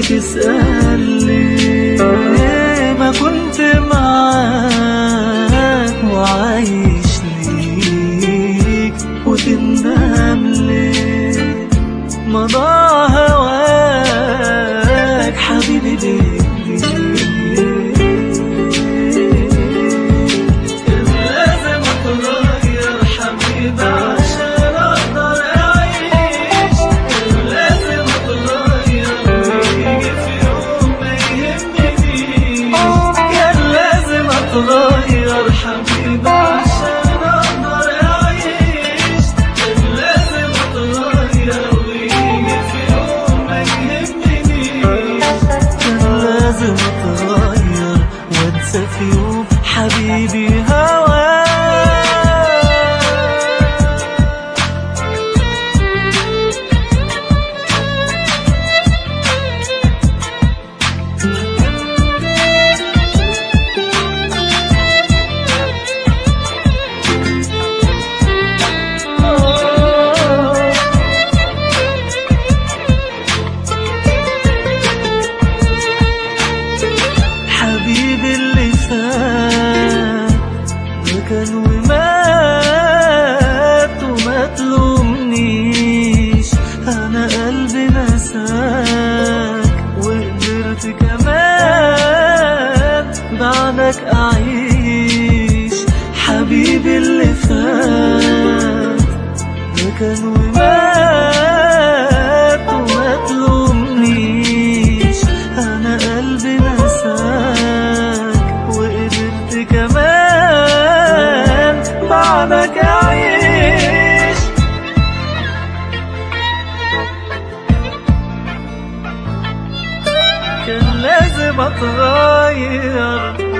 وتسأل ليه ما كنت معاك وعايش ليك وتندم ليه مضى هواك حبيبي ليه كان لازم اتغير حبيبي عشان اقدر اعيش كان لازم اتغير ويجي في يوم ما يهمنيش كان لازم اتغير حبيبي عشان اقدر اعيش كان لازم اتغير ويجي في يوم ما يهمنيش كان لازم اتغير وانسى في يوم حبيبي هواك حبيبي اللي فات ده كان ومات وما تلومنيش انا قلبي نساك وقدرت كمان بعدك اعيش حبيبي اللي فات ده كان ومات وما تلومنيش انا قلبي نساك وقدرت كمان بعدك اعيش كان لازم اتغير